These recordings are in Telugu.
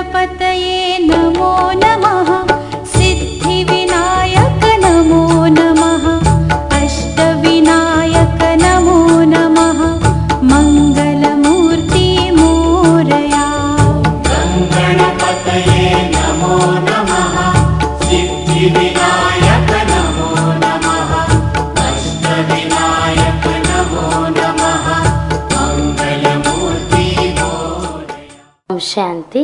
गणपतये नमो नमः सिद्धिविनायक नमो नमः अष्टविनायक नमो नमः मङ्गलमूर्ति मोरया गणपतये नमो नमः सिद्धिविनायक नमो नमः अष्टविनायक नमो नमः मङ्गलमूर्ति ఓం శాంతి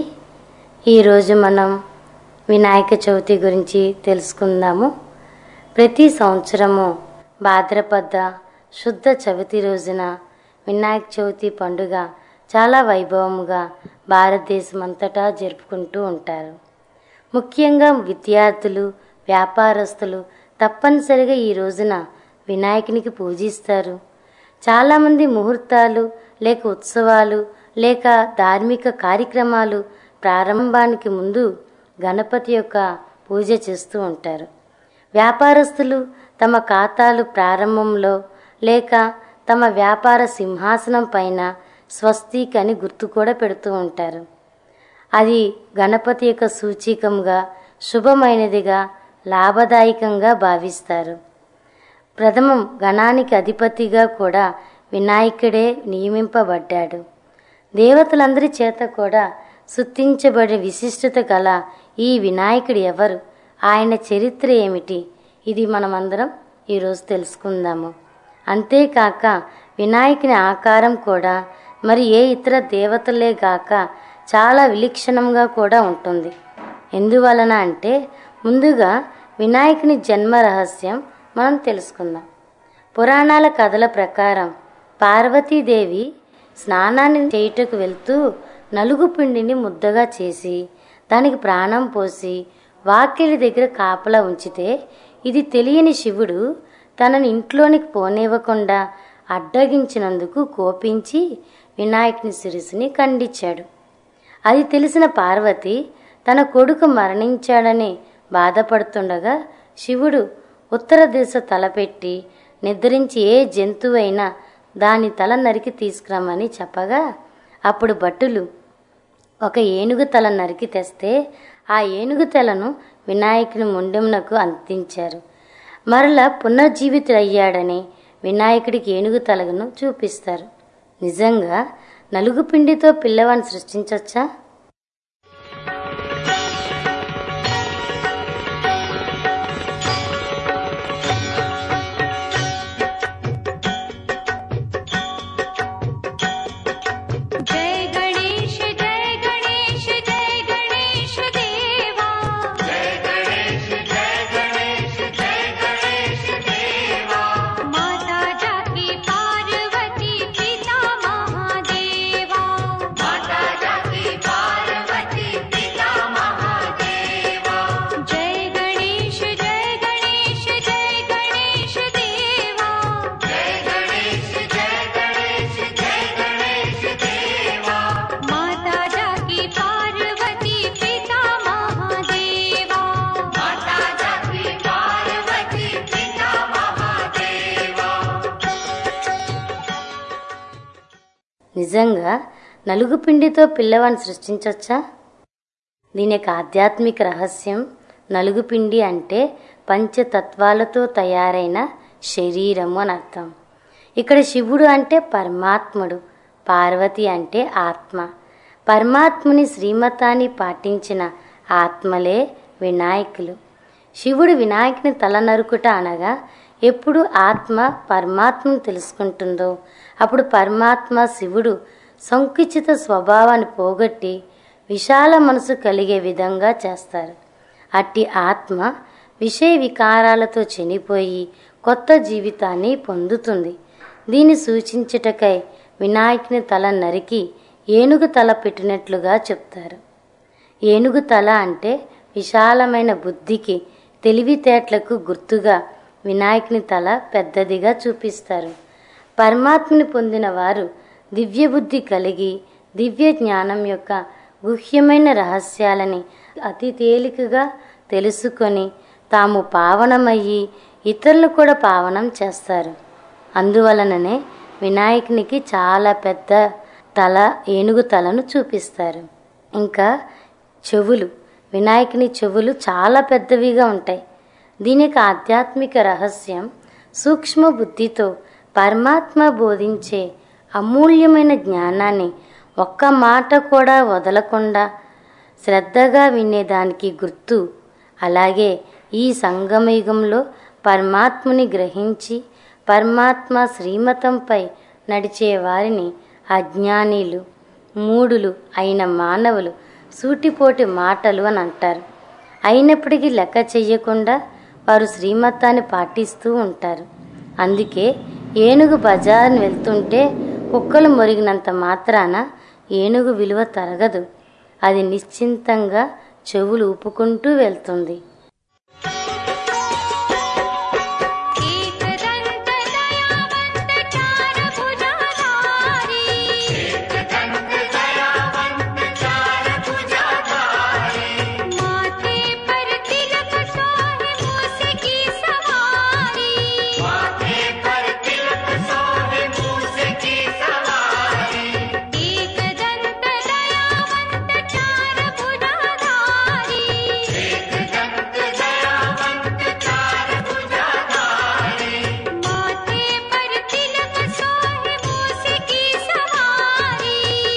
ఈరోజు మనం వినాయక చవితి గురించి తెలుసుకుందాము ప్రతి సంవత్సరము భాద్రపద శుద్ధ చవితి రోజున వినాయక చవితి పండుగ చాలా వైభవముగా భారతదేశం అంతటా జరుపుకుంటూ ఉంటారు ముఖ్యంగా విద్యార్థులు వ్యాపారస్తులు తప్పనిసరిగా ఈ రోజున వినాయకునికి పూజిస్తారు చాలామంది ముహూర్తాలు లేక ఉత్సవాలు లేక ధార్మిక కార్యక్రమాలు ప్రారంభానికి ముందు గణపతి యొక్క పూజ చేస్తూ ఉంటారు వ్యాపారస్తులు తమ ఖాతాలు ప్రారంభంలో లేక తమ వ్యాపార సింహాసనం పైన స్వస్తిక్ అని గుర్తు కూడా పెడుతూ ఉంటారు అది గణపతి యొక్క సూచికంగా శుభమైనదిగా లాభదాయకంగా భావిస్తారు ప్రథమం గణానికి అధిపతిగా కూడా వినాయకుడే నియమింపబడ్డాడు దేవతలందరి చేత కూడా సుత్తించబడే విశిష్టత గల ఈ వినాయకుడు ఎవరు ఆయన చరిత్ర ఏమిటి ఇది మనమందరం ఈరోజు తెలుసుకుందాము అంతేకాక వినాయకుని ఆకారం కూడా మరి ఏ ఇతర దేవతలే గాక చాలా విలక్షణంగా కూడా ఉంటుంది ఎందువలన అంటే ముందుగా వినాయకుని జన్మ రహస్యం మనం తెలుసుకుందాం పురాణాల కథల ప్రకారం పార్వతీదేవి స్నానాన్ని చేయుటకు వెళ్తూ నలుగు పిండిని ముద్దగా చేసి దానికి ప్రాణం పోసి వాకిలి దగ్గర కాపలా ఉంచితే ఇది తెలియని శివుడు తనని ఇంట్లోనికి పోనివ్వకుండా అడ్డగించినందుకు కోపించి వినాయకుని శిరస్సుని ఖండించాడు అది తెలిసిన పార్వతి తన కొడుకు మరణించాడని బాధపడుతుండగా శివుడు ఉత్తర దిశ తలపెట్టి నిద్రించి ఏ జంతువైనా దాని తల నరికి తీసుకురమ్మని చెప్పగా అప్పుడు భటులు ఒక ఏనుగు తల నరికి తెస్తే ఆ ఏనుగు తలను వినాయకుని ముండెమునకు అందించారు మరలా పునర్జీవితుడయ్యాడని వినాయకుడికి ఏనుగు తలను చూపిస్తారు నిజంగా నలుగు పిండితో పిల్లవాడిని సృష్టించవచ్చా जय गणेश जय गणेश जय गणेश देवा माता जाकी पार्वती पिता महादेवा माता जाकी पार्वती पिता महादेवा जय गणेश जय गणेश जय गणेश देवा जय गणेश जय गणेश जय गणेश देवा माता जाकी पार्वती पिता महादेवा माता जाकी पार्वती पिता महादेवा నిజంగా నలుగు పిండితో పిల్లవాడిని సృష్టించవచ్చా దీని యొక్క ఆధ్యాత్మిక రహస్యం నలుగు పిండి అంటే పంచతత్వాలతో తయారైన శరీరము అని అర్థం ఇక్కడ శివుడు అంటే పరమాత్ముడు పార్వతి అంటే ఆత్మ పరమాత్ముని శ్రీమతాన్ని పాటించిన ఆత్మలే వినాయకులు శివుడు వినాయకుని తల నరుకుట అనగా ఎప్పుడు ఆత్మ పరమాత్మను తెలుసుకుంటుందో అప్పుడు పరమాత్మ శివుడు సంకుచిత స్వభావాన్ని పోగొట్టి విశాల మనసు కలిగే విధంగా చేస్తారు అట్టి ఆత్మ విషయ వికారాలతో చనిపోయి కొత్త జీవితాన్ని పొందుతుంది దీన్ని సూచించుటకై వినాయకుని తల నరికి ఏనుగు తల పెట్టినట్లుగా చెప్తారు ఏనుగు తల అంటే విశాలమైన బుద్ధికి తెలివితేటలకు గుర్తుగా వినాయకుని తల పెద్దదిగా చూపిస్తారు పరమాత్మని పొందిన వారు దివ్య బుద్ధి కలిగి దివ్య జ్ఞానం యొక్క గుహ్యమైన రహస్యాలని అతి తేలికగా తెలుసుకొని తాము పావనమయ్యి ఇతరులు కూడా పావనం చేస్తారు అందువలననే వినాయకునికి చాలా పెద్ద తల ఏనుగు తలను చూపిస్తారు ఇంకా చెవులు వినాయకుని చెవులు చాలా పెద్దవిగా ఉంటాయి దీనికి ఆధ్యాత్మిక రహస్యం సూక్ష్మ బుద్ధితో పరమాత్మ బోధించే అమూల్యమైన జ్ఞానాన్ని ఒక్క మాట కూడా వదలకుండా శ్రద్ధగా వినేదానికి గుర్తు అలాగే ఈ సంగమయుగంలో పరమాత్ముని గ్రహించి పరమాత్మ శ్రీమతంపై నడిచే వారిని అజ్ఞానీలు మూడులు అయిన మానవులు సూటిపోటి మాటలు అని అంటారు అయినప్పటికీ లెక్క చెయ్యకుండా వారు శ్రీమతాన్ని పాటిస్తూ ఉంటారు అందుకే ఏనుగు బజార్ని వెళ్తుంటే కుక్కలు మొరిగినంత మాత్రాన ఏనుగు విలువ తరగదు అది నిశ్చింతంగా చెవులు ఊపుకుంటూ వెళ్తుంది एकदन्त दयावन्त चार भुजाधारी माथे पर तिलक सोहे मूस की सवारी एकदन्त दयावन्त चार भुजाधारी माथे पर तिलक सोहे मूस की सवारी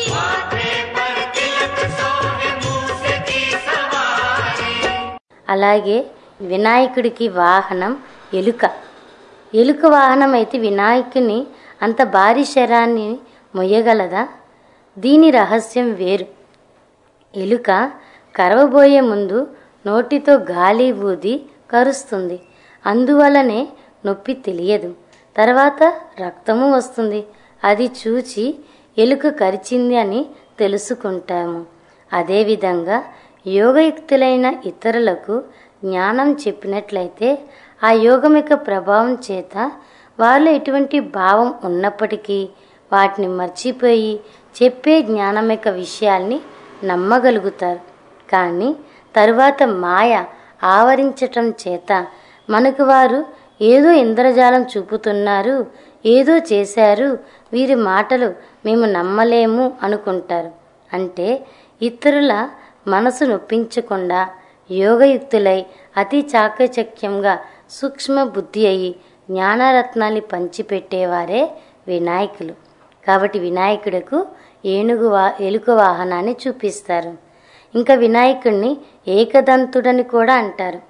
అలాగే వినాయకుడికి వాహనం ఎలుక ఎలుక వాహనం అయితే వినాయకుని అంత భారీ శరాన్ని మొయ్యగలదా దీని రహస్యం వేరు ఎలుక కరవబోయే ముందు నోటితో గాలి ఊది కరుస్తుంది అందువలనే నొప్పి తెలియదు తర్వాత రక్తము వస్తుంది అది చూచి ఎలుక కరిచింది అని తెలుసుకుంటాము అదేవిధంగా యోగయుక్తులైన ఇతరులకు జ్ఞానం చెప్పినట్లయితే ఆ యోగం యొక్క ప్రభావం చేత వారిలో ఎటువంటి భావం ఉన్నప్పటికీ వాటిని మర్చిపోయి చెప్పే జ్ఞానం యొక్క విషయాల్ని నమ్మగలుగుతారు కానీ తరువాత మాయ ఆవరించటం చేత మనకు వారు ఏదో ఇంద్రజాలం చూపుతున్నారు ఏదో చేశారు వీరి మాటలు మేము నమ్మలేము అనుకుంటారు అంటే ఇతరుల మనసు నొప్పించకుండా యోగయుక్తులై అతి చాకచక్యంగా సూక్ష్మ బుద్ధి అయి జ్ఞానరత్నాన్ని పంచిపెట్టేవారే వినాయకులు కాబట్టి వినాయకుడుకు ఏనుగు వా ఎలుక వాహనాన్ని చూపిస్తారు ఇంకా వినాయకుడిని ఏకదంతుడని కూడా అంటారు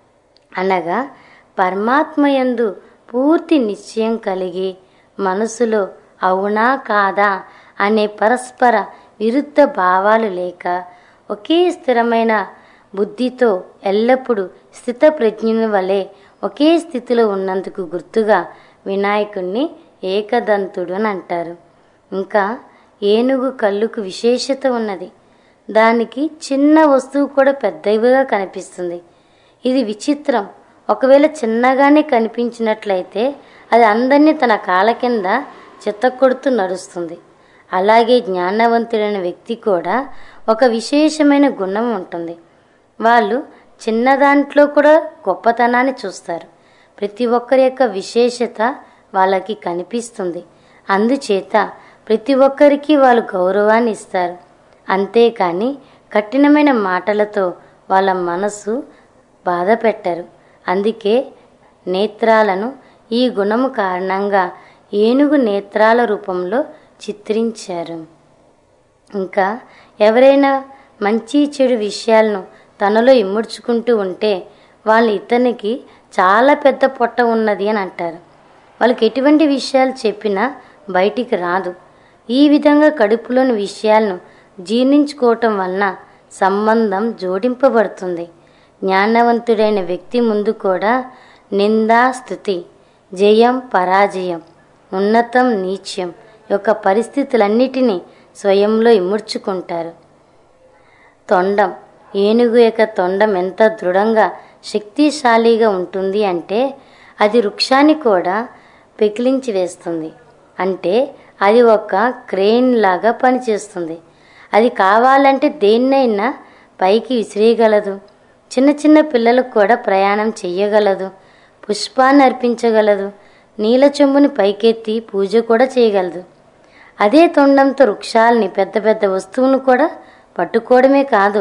అనగా పరమాత్మయందు పూర్తి నిశ్చయం కలిగి మనసులో అవునా కాదా అనే పరస్పర విరుద్ధ భావాలు లేక ఒకే స్థిరమైన బుద్ధితో ఎల్లప్పుడూ స్థితప్రజ్ఞుని వలె ఒకే స్థితిలో ఉన్నందుకు గుర్తుగా వినాయకుణ్ణి ఏకదంతుడు అని అంటారు ఇంకా ఏనుగు కళ్ళుకు విశేషత ఉన్నది దానికి చిన్న వస్తువు కూడా పెద్దవిగా కనిపిస్తుంది ఇది విచిత్రం ఒకవేళ చిన్నగానే కనిపించినట్లయితే అది అందరినీ తన కాళ్ళ కింద చిత్తకొడుతూ నడుస్తుంది అలాగే జ్ఞానవంతుడైన వ్యక్తి కూడా ఒక విశేషమైన గుణం ఉంటుంది వాళ్ళు చిన్న దాంట్లో కూడా గొప్పతనాన్ని చూస్తారు ప్రతి ఒక్కరి యొక్క విశేషత వాళ్ళకి కనిపిస్తుంది అందుచేత ప్రతి ఒక్కరికి వాళ్ళు గౌరవాన్ని ఇస్తారు అంతేకాని కఠినమైన మాటలతో వాళ్ళ మనసు బాధ పెట్టరు అందుకే నేత్రాలను ఈ గుణము కారణంగా ఏనుగు నేత్రాల రూపంలో చిత్రించారు ఇంకా ఎవరైనా మంచి చెడు విషయాలను తనలో ఇముడ్చుకుంటూ ఉంటే వాళ్ళ ఇతనికి చాలా పెద్ద పొట్ట ఉన్నది అని అంటారు వాళ్ళకి ఎటువంటి విషయాలు చెప్పినా బయటికి రాదు ఈ విధంగా కడుపులోని విషయాలను జీర్ణించుకోవటం వలన సంబంధం జోడింపబడుతుంది జ్ఞానవంతుడైన వ్యక్తి ముందు కూడా నిందా స్థుతి జయం పరాజయం ఉన్నతం నీచ్యం యొక్క పరిస్థితులన్నిటినీ స్వయంలో ఇముడ్చుకుంటారు తొండం ఏనుగు యొక్క తొండం ఎంత దృఢంగా శక్తిశాలిగా ఉంటుంది అంటే అది వృక్షాన్ని కూడా పెకిలించి వేస్తుంది అంటే అది ఒక క్రెయిన్ లాగా పనిచేస్తుంది అది కావాలంటే దేన్నైనా పైకి విసిరేయగలదు చిన్న చిన్న పిల్లలకు కూడా ప్రయాణం చెయ్యగలదు పుష్పాన్ని అర్పించగలదు నీల చెంబుని పైకెత్తి పూజ కూడా చేయగలదు అదే తొండంతో వృక్షాలని పెద్ద పెద్ద వస్తువులను కూడా పట్టుకోవడమే కాదు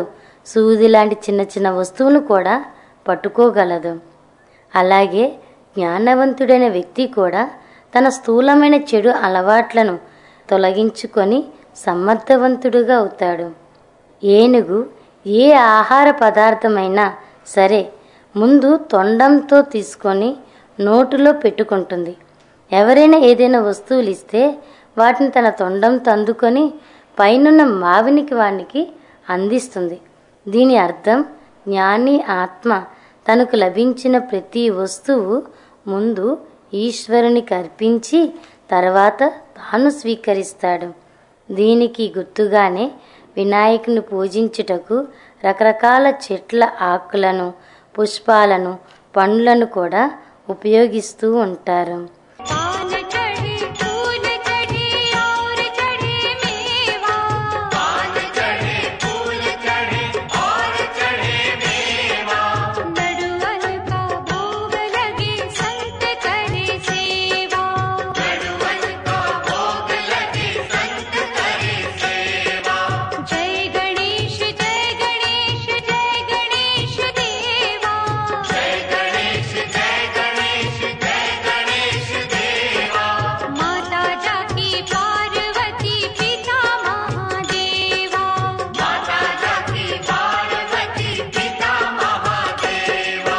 సూది లాంటి చిన్న చిన్న వస్తువును కూడా పట్టుకోగలదు అలాగే జ్ఞానవంతుడైన వ్యక్తి కూడా తన స్థూలమైన చెడు అలవాట్లను తొలగించుకొని సమర్థవంతుడుగా అవుతాడు ఏనుగు ఏ ఆహార పదార్థమైనా సరే ముందు తొండంతో తీసుకొని నోటులో పెట్టుకుంటుంది ఎవరైనా ఏదైనా వస్తువులు ఇస్తే వాటిని తన తొండంతో అందుకొని పైనున్న మావినికి వానికి అందిస్తుంది దీని అర్థం జ్ఞాని ఆత్మ తనకు లభించిన ప్రతి వస్తువు ముందు ఈశ్వరునికి అర్పించి తర్వాత తాను స్వీకరిస్తాడు దీనికి గుర్తుగానే వినాయకుని పూజించుటకు రకరకాల చెట్ల ఆకులను పుష్పాలను పండ్లను కూడా ఉపయోగిస్తూ ఉంటారు पान चढ़े फूल चढ़े और चढ़े मेवा पान चढ़े फूल चढ़े और चढ़े मेवा नड़ुअन का भोग लगे संत करे सेवा नड़ुअन का भोग लगे संत करे सेवा जय गणेश जय गणेश जय गणेश देवा जय गणेश जय गणेश जय गणेश देवा माता जाकी पार्वती पिता महादेवा माता जाकी पार्वती पिता महादेवा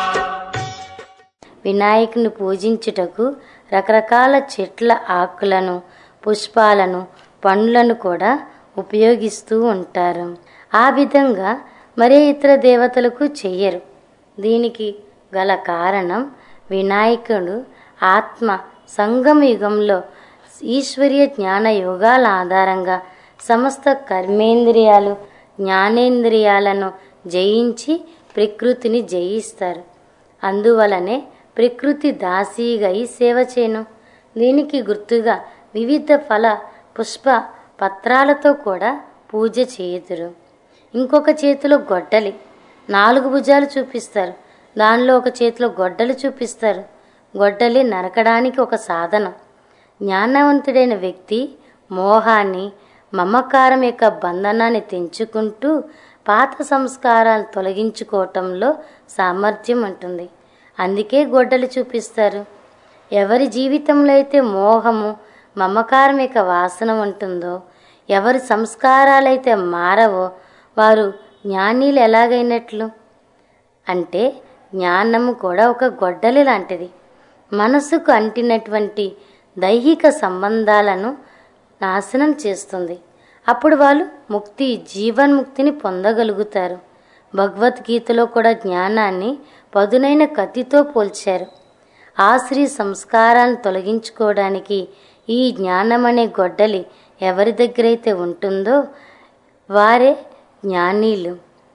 వినాయకుని పూజించుటకు రకరకాల చెట్ల ఆకులను పుష్పాలను పండ్లను కూడా ఉపయోగిస్తూ ఉంటారు ఆ విధంగా మరే ఇతర దేవతలకు చెయ్యరు దీనికి గల కారణం వినాయకుడు ఆత్మ సంగమ యుగంలో ఈశ్వరీయ జ్ఞాన యోగాల ఆధారంగా సమస్త కర్మేంద్రియాలు జ్ఞానేంద్రియాలను జయించి ప్రకృతిని జయిస్తారు అందువలనే ప్రకృతి దాసీగా ఈ సేవ చేయను దీనికి గుర్తుగా వివిధ ఫల పుష్ప పత్రాలతో కూడా పూజ చేయుదురు ఇంకొక చేతిలో గొడ్డలి నాలుగు భుజాలు చూపిస్తారు దానిలో ఒక చేతిలో గొడ్డలి చూపిస్తారు గొడ్డలి నరకడానికి ఒక సాధనం జ్ఞానవంతుడైన వ్యక్తి మోహాన్ని మమకారం యొక్క బంధనాన్ని తెంచుకుంటూ పాత సంస్కారాలు తొలగించుకోవటంలో సామర్థ్యం ఉంటుంది అందుకే గొడ్డలు చూపిస్తారు ఎవరి జీవితంలో అయితే మోహము మమకారం యొక్క వాసన ఉంటుందో ఎవరి సంస్కారాలైతే మారవో వారు జ్ఞానీలు ఎలాగైనట్లు అంటే జ్ఞానము కూడా ఒక గొడ్డలి లాంటిది మనసుకు అంటినటువంటి దైహిక సంబంధాలను నాశనం చేస్తుంది అప్పుడు వాళ్ళు ముక్తి జీవన్ముక్తిని పొందగలుగుతారు భగవద్గీతలో కూడా జ్ఞానాన్ని పదునైన కత్తితో పోల్చారు ఆ స్త్రీ సంస్కారాలను తొలగించుకోవడానికి ఈ జ్ఞానం అనే గొడ్డలి ఎవరి దగ్గరైతే ఉంటుందో వారే జ్ఞానీలు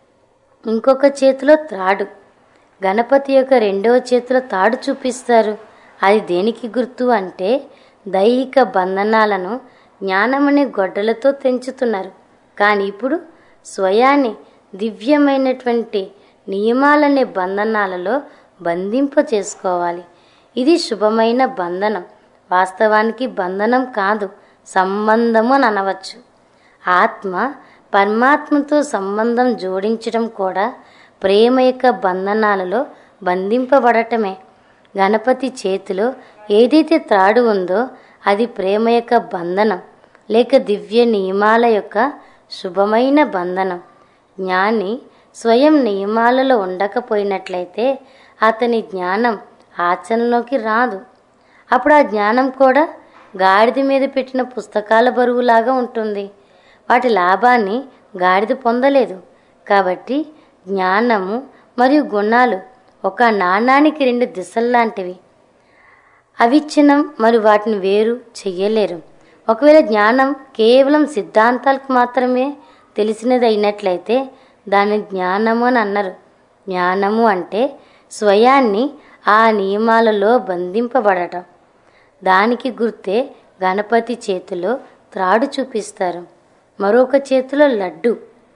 ఇంకొక చేతిలో త్రాడు గణపతి యొక్క రెండవ చేతిలో తాడు చూపిస్తారు అది దేనికి గుర్తు అంటే దైహిక బంధనాలను జ్ఞానమనే గొడ్డలతో తెంచుతున్నారు కానీ ఇప్పుడు స్వయాన్ని దివ్యమైనటువంటి నియమాలనే బంధనాలలో బంధింప చేసుకోవాలి ఇది శుభమైన బంధనం వాస్తవానికి బంధనం కాదు సంబంధము అని అనవచ్చు ఆత్మ పరమాత్మతో సంబంధం జోడించడం కూడా ప్రేమ యొక్క బంధనాలలో బంధింపబడటమే గణపతి చేతిలో ఏదైతే త్రాడు ఉందో అది ప్రేమ యొక్క బంధనం లేక దివ్య నియమాల యొక్క శుభమైన బంధనం జ్ఞాని స్వయం నియమాలలో ఉండకపోయినట్లయితే అతని జ్ఞానం ఆచరణలోకి రాదు అప్పుడు ఆ జ్ఞానం కూడా గాడిద మీద పెట్టిన పుస్తకాల బరువులాగా ఉంటుంది వాటి లాభాన్ని గాడిద పొందలేదు కాబట్టి జ్ఞానము మరియు గుణాలు ఒక నాణానికి రెండు దిశల్లాంటివి అవిచ్ఛిన్నం మరియు వాటిని వేరు చెయ్యలేరు ఒకవేళ జ్ఞానం కేవలం సిద్ధాంతాలకు మాత్రమే తెలిసినది అయినట్లయితే దాని జ్ఞానము అని అన్నారు జ్ఞానము అంటే స్వయాన్ని ఆ నియమాలలో బంధింపబడటం దానికి గుర్తే గణపతి చేతిలో త్రాడు చూపిస్తారు మరొక చేతిలో లడ్డు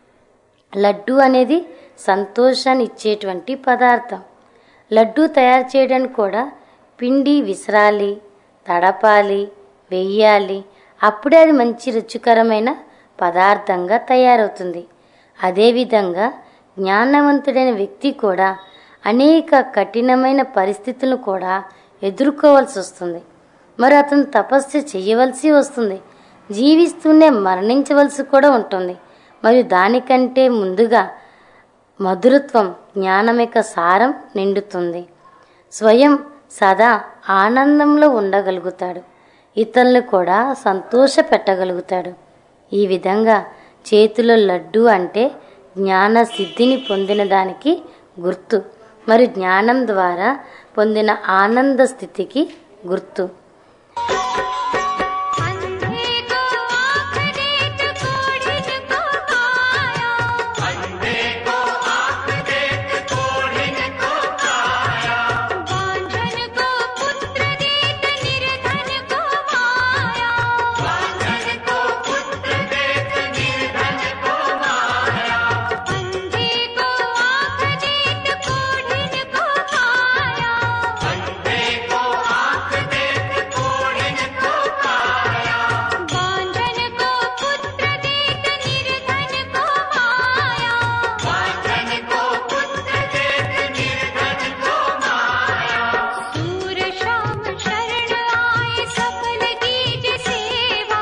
లడ్డు అనేది సంతోషాన్ని ఇచ్చేటువంటి పదార్థం లడ్డు తయారు చేయడానికి కూడా పిండి విసరాలి తడపాలి వెయ్యాలి అప్పుడే అది మంచి రుచికరమైన పదార్థంగా తయారవుతుంది అదేవిధంగా జ్ఞానవంతుడైన వ్యక్తి కూడా అనేక కఠినమైన పరిస్థితులను కూడా ఎదుర్కోవాల్సి వస్తుంది మరి అతను తపస్సు చేయవలసి వస్తుంది జీవిస్తూనే మరణించవలసి కూడా ఉంటుంది మరియు దానికంటే ముందుగా మధురత్వం జ్ఞానం యొక్క సారం నిండుతుంది స్వయం సదా ఆనందంలో ఉండగలుగుతాడు ఇతరులను కూడా సంతోష పెట్టగలుగుతాడు ఈ విధంగా చేతిలో లడ్డు అంటే జ్ఞాన సిద్ధిని పొందిన దానికి గుర్తు మరి జ్ఞానం ద్వారా పొందిన ఆనంద స్థితికి గుర్తు अंधे को आँख दे तो कोढ़िन को काया बांझन को पुत्र दे तो निर्धन को माया अंधे को आँख दे तो कोढ़िन को काया बांझन को पुत्र दे तो निर्धन को माया सूर शाम शरण आए सफल कीज सेवा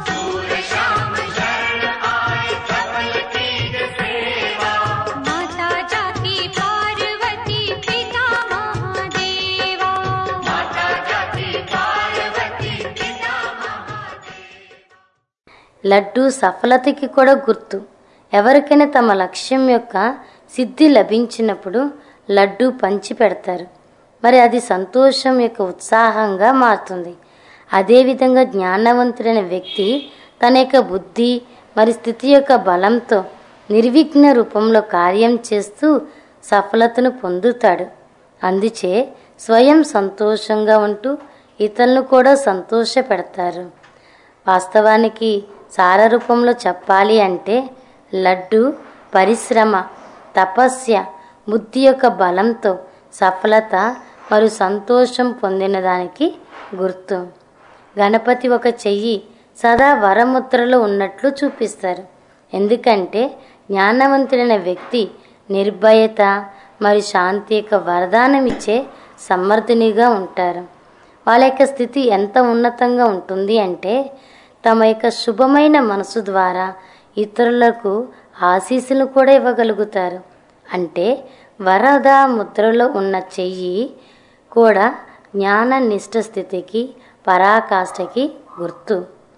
माता जाकी पार्वती पिता महादेवा లడ్డు సఫలతకి కూడా గుర్తు ఎవరికైనా తమ లక్ష్యం యొక్క సిద్ధి లభించినప్పుడు లడ్డు పంచి పెడతారు మరి అది సంతోషం యొక్క ఉత్సాహంగా మారుతుంది అదేవిధంగా జ్ఞానవంతుడైన వ్యక్తి తన యొక్క బుద్ధి మరి స్థితి యొక్క బలంతో నిర్విఘ్న రూపంలో కార్యం చేస్తూ సఫలతను పొందుతాడు అందుచే స్వయం సంతోషంగా ఉంటూ ఇతరులను కూడా సంతోష పెడతారు వాస్తవానికి సార రూపంలో చెప్పాలి అంటే లడ్డు పరిశ్రమ తపస్య బుద్ధి యొక్క బలంతో సఫలత మరియు సంతోషం పొందిన దానికి గుర్తు గణపతి ఒక చెయ్యి సదా వరముద్రలో ఉన్నట్లు చూపిస్తారు ఎందుకంటే జ్ఞానవంతుడైన వ్యక్తి నిర్భయత మరియు శాంతి యొక్క వరదానం ఇచ్చే సమర్థునిగా ఉంటారు వాళ్ళ యొక్క స్థితి ఎంత ఉన్నతంగా ఉంటుంది అంటే తమ యొక్క శుభమైన మనసు ద్వారా ఇతరులకు ఆశీస్సులు కూడా ఇవ్వగలుగుతారు అంటే వరద ముద్రలో ఉన్న చెయ్యి కూడా జ్ఞాన నిష్ట స్థితికి పరాకాష్ఠకి గుర్తు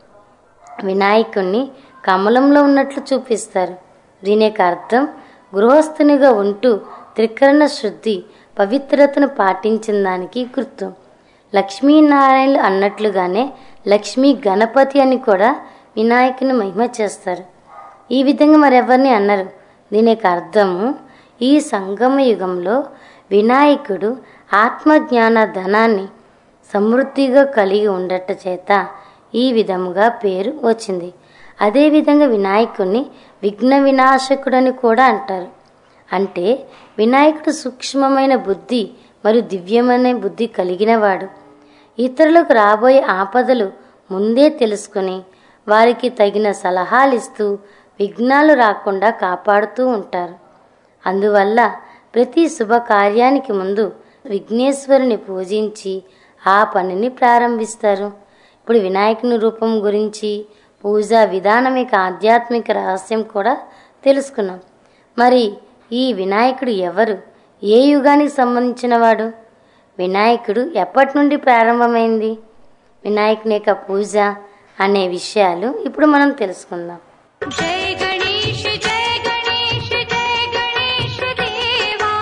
వినాయకుణ్ణి కమలంలో ఉన్నట్లు చూపిస్తారు దీని యొక్క అర్థం గృహస్థునిగా ఉంటూ త్రికరణ శుద్ధి పవిత్రతను పాటించిన దానికి గుర్తు లక్ష్మీనారాయణులు అన్నట్లుగానే లక్ష్మీ గణపతి అని కూడా వినాయకుని మహిమ చేస్తారు ఈ విధంగా మరెవరిని అన్నారు దీని యొక్క అర్థము ఈ సంగమ యుగంలో వినాయకుడు ఆత్మజ్ఞాన ధనాన్ని సమృద్ధిగా కలిగి ఉండట చేత ఈ విధముగా పేరు వచ్చింది అదేవిధంగా వినాయకుడిని విఘ్న వినాశకుడని కూడా అంటారు అంటే వినాయకుడు సూక్ష్మమైన బుద్ధి మరియు దివ్యమైన బుద్ధి కలిగినవాడు ఇతరులకు రాబోయే ఆపదలు ముందే తెలుసుకుని వారికి తగిన సలహాలు ఇస్తూ విఘ్నాలు రాకుండా కాపాడుతూ ఉంటారు అందువల్ల ప్రతి శుభకార్యానికి ముందు విఘ్నేశ్వరుని పూజించి ఆ పనిని ప్రారంభిస్తారు ఇప్పుడు వినాయకుని రూపం గురించి పూజా విధానం యొక్క ఆధ్యాత్మిక రహస్యం కూడా తెలుసుకున్నాం మరి ఈ వినాయకుడు ఎవరు ఏ యుగానికి సంబంధించినవాడు వినాయకుడు ఎప్పటి నుండి ప్రారంభమైంది వినాయకుని యొక్క పూజ అనే విషయాలు ఇప్పుడు మనం తెలుసుకుందాం जय गणेश जय गणेश जय गणेश देवा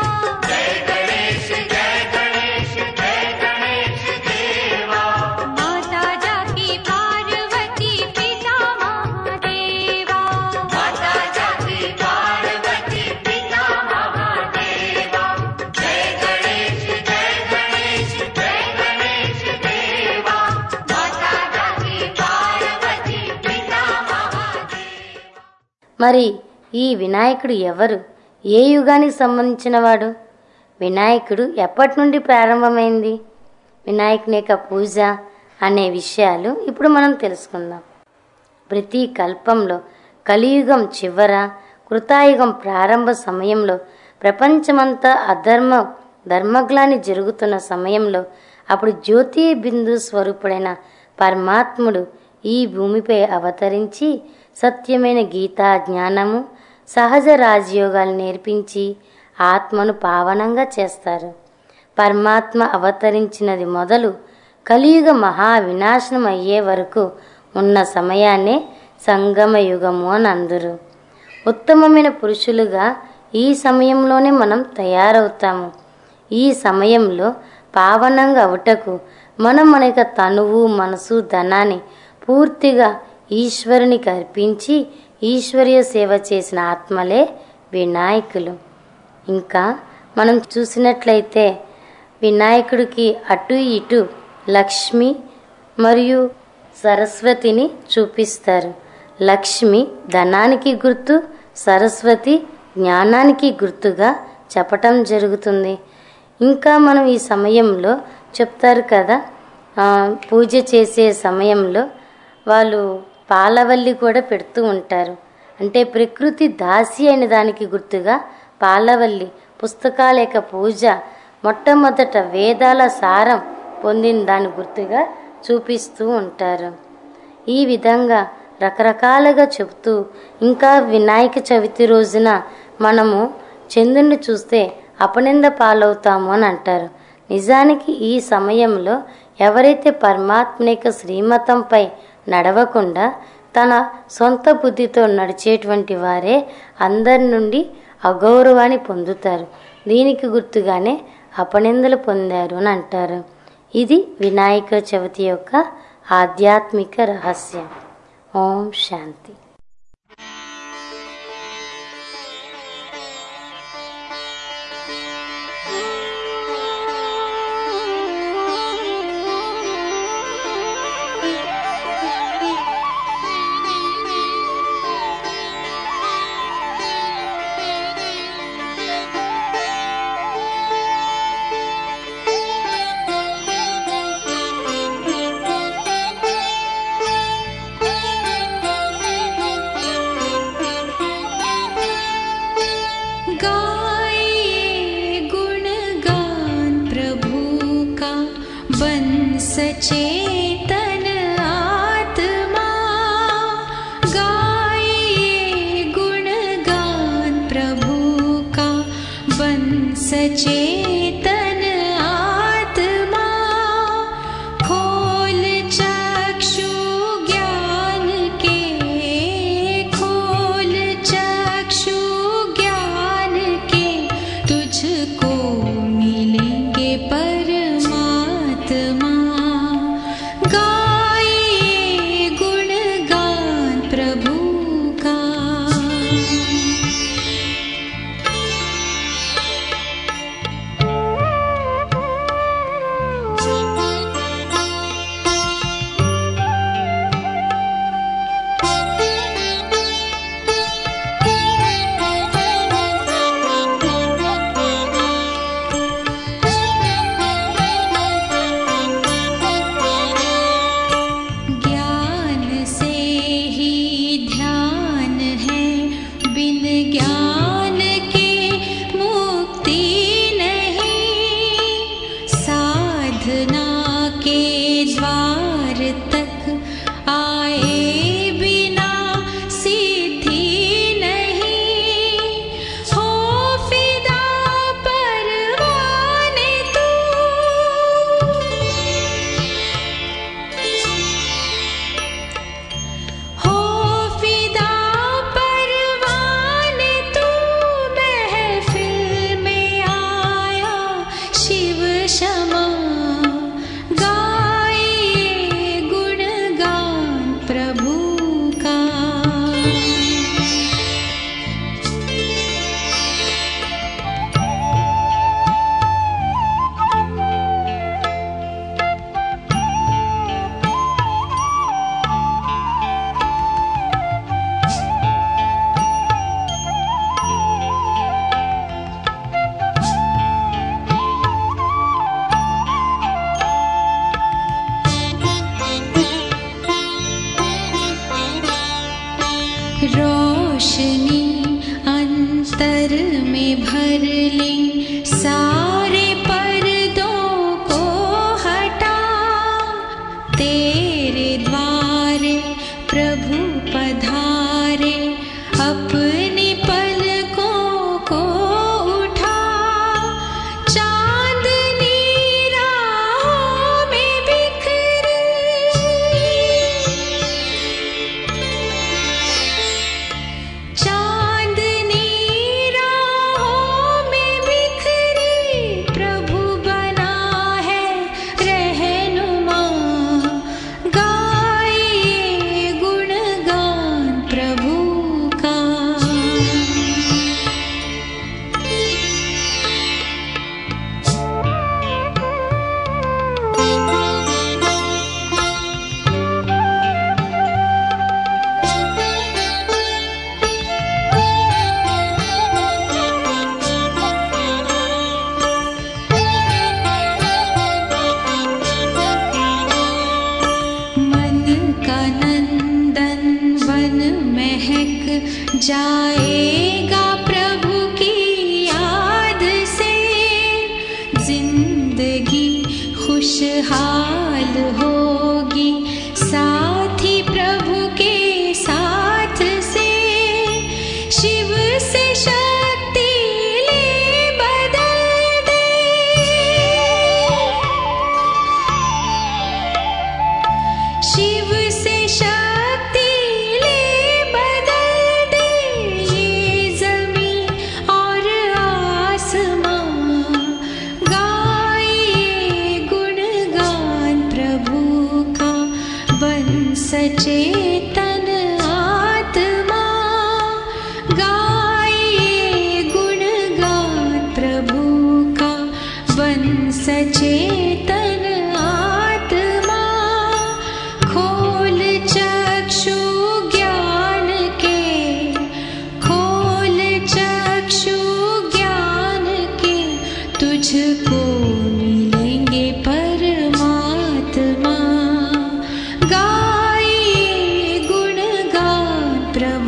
माता जाकी पार्वती पिता महादेवा మరి ఈ వినాయకుడు ఎవరు ఏ యుగానికి సంబంధించినవాడు వినాయకుడు ఎప్పటి నుండి ప్రారంభమైంది వినాయకుని యొక్క పూజ అనే విషయాలు ఇప్పుడు మనం తెలుసుకుందాం ప్రతి కల్పంలో కలియుగం చివర కృతాయుగం ప్రారంభ సమయంలో ప్రపంచమంతా అధర్మ ధర్మగ్లాని జరుగుతున్న సమయంలో అప్పుడు జ్యోతి బిందు స్వరూపుడైన పరమాత్ముడు ఈ భూమిపై అవతరించి సత్యమైన గీతా జ్ఞానము సహజ రాజయోగాలు నేర్పించి ఆత్మను పావనంగా చేస్తారు పరమాత్మ అవతరించినది మొదలు కలియుగ మహా వినాశనం అయ్యే వరకు ఉన్న సమయాన్నే సంగమ యుగము అని అందరు ఉత్తమమైన పురుషులుగా ఈ సమయంలోనే మనం తయారవుతాము ఈ సమయంలో పావనంగా అవుటకు మనం మన యొక్క తనువు మనసు ధనాన్ని పూర్తిగా ఈశ్వరునికి అర్పించి ఈశ్వరీయ సేవ చేసిన ఆత్మలే వినాయకులు ఇంకా మనం చూసినట్లయితే వినాయకుడికి అటు ఇటు లక్ష్మి మరియు సరస్వతిని చూపిస్తారు లక్ష్మి ధనానికి గుర్తు సరస్వతి జ్ఞానానికి గుర్తుగా చెప్పటం జరుగుతుంది ఇంకా మనం ఈ సమయంలో చెప్తారు కదా ఆ, పూజ చేసే సమయంలో వాళ్ళు పాలవల్లి కూడా పెడుతూ ఉంటారు అంటే ప్రకృతి దాసి అయిన దానికి గుర్తుగా పాలవల్లి పుస్తకాల యొక్క పూజ మొట్టమొదట వేదాల సారం పొందిన దాని గుర్తుగా చూపిస్తూ ఉంటారు ఈ విధంగా రకరకాలుగా చెబుతూ ఇంకా వినాయక చవితి రోజున మనము చంద్రుని చూస్తే అపనింద పాలవుతాము అని అంటారు నిజానికి ఈ సమయంలో ఎవరైతే పరమాత్మ యొక్క శ్రీమతంపై నడవకుండా తన సొంత బుద్ధితో నడిచేటువంటి వారే అందరి నుండి అగౌరవాన్ని పొందుతారు దీనికి గుర్తుగానే అపనిందలు పొందారు అని అంటారు ఇది వినాయక చవితి యొక్క ఆధ్యాత్మిక రహస్యం ఓం శాంతి गाइए गुणगान प्रभु का बंस चेतन आत्मा गाइए गुणगान प्रभु का बंस चेतन आत्मा खोल चक्षु ज्ञान के खोल चक्षु ज्ञान के तुझको मिलेंगे परमात्मा गाइए गुणगान प्रभु का ज्ञान से ही ध्यान है बिन ज्ञान के मुक्ति नहीं साधना के द्वार तक आए बिना सिद्धि नहीं हो फिदा परवाने तू हो फिदा परवाने तू महफिल में आया शिव क्षमा गाइए गुणगान प्रभु का रोशनी अस्तर में भर ले सारे पर्दों को हटा तेरे द्वारे प्रभु पधारे अपनी पलकों को उठा चांदनी राहों में बिखरी चांदनी राहों में बिखरी प्रभु बना है रहनुमा गाइए गुणगान प्रभु का मन का नंदन वन महक जाएगा प्रभु की याद से जिंदगी खुशहाल होगी साथी प्रभु के साथ से शिव से शक्ति ले बदल दे शिव से शक्ति ले बदल दे ये जमीन और आसमां गाइए गुणगान प्रभु का बन सचेतन आत्मा गाइए गुणगान प्रभु का बन सचेतन आत्मा खोल चक्षु ज्ञान के खोल चक्षु ज्ञान के तुझको मिलेंगे परमात्मा गाइए गुणगान प्रभु